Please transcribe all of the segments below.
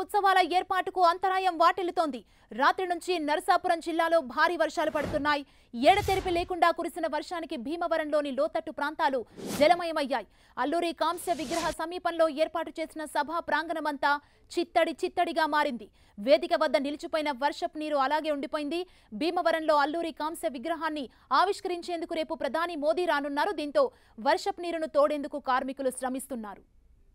ఉత్సవాల ఏర్పాటుకు అంతరాయం వాటిల్లుతోంది రాత్రి నుంచి నరసాపురం జిల్లాలో భారీ వర్షాలు పడుతున్నాయి ఎడతెరిపి లేకుండా కురిసిన వర్షానికి భీమవరంలోని లోతట్టు ప్రాంతాలు జలమయమయ్యాయి అల్లూరి కాంస్య విగ్రహ సమీపంలో ఏర్పాటు చేసిన సభా ప్రాంగణమంతా చిత్తడి చిత్తడిగా మారింది వేదిక వద్ద నిలిచిపోయిన వర్షపు నీరు అలాగే ఉండిపోయింది భీమవరంలో అల్లూరి కాంస్య విగ్రహాన్ని ఆవిష్కరించేందుకు రేపు ప్రధాని మోదీ రానున్నారు దీంతో వర్షపు నీరును తోడేందుకు కార్మికులు శ్రమిస్తున్నారు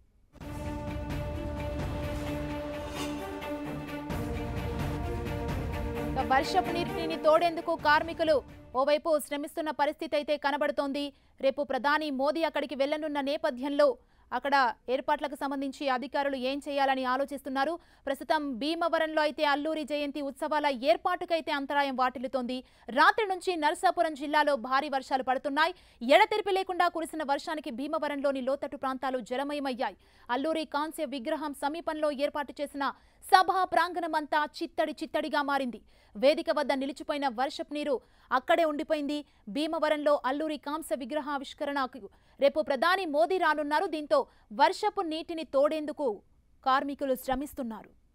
ఇక వర్షపు నీటిని తోడేందుకు కార్మికులు ఓవైపు శ్రమిస్తున్న పరిస్థితి అయితే కనబడుతోంది రేపు ప్రధాని మోదీ అక్కడికి వెళ్లనున్న నేపథ్యంలో అక్కడ ఏర్పాట్లకు సంబంధించి అధికారులు ఏం చేయాలని ఆలోచిస్తున్నారు ప్రస్తుతం భీమవరంలో అయితే అల్లూరి జయంతి ఉత్సవాల ఏర్పాటుకైతే అంతరాయం వాటిల్లుతోంది రాత్రి నుంచి నరసాపురం జిల్లాలో భారీ వర్షాలు పడుతున్నాయి ఎడతెరిపి లేకుండా కురిసిన వర్షానికి భీమవరంలోని లోతట్టు ప్రాంతాలు జలమయమయ్యాయి అల్లూరి కాంస్య విగ్రహం సమీపంలో ఏర్పాటు చేసిన సభా ప్రాంగణమంతా చిత్తడి చిత్తడిగా మారింది వేదిక వద్ద నిలిచిపోయిన వర్షపు నీరు అక్కడే ఉండిపోయింది భీమవరంలో అల్లూరి కాంస్య విగ్రహావిష్కరణకు రేపు ప్రధాని మోదీ రానున్నారు దీంతో వర్షపు నీటిని తోడేందుకు కార్మికులు శ్రమిస్తున్నారు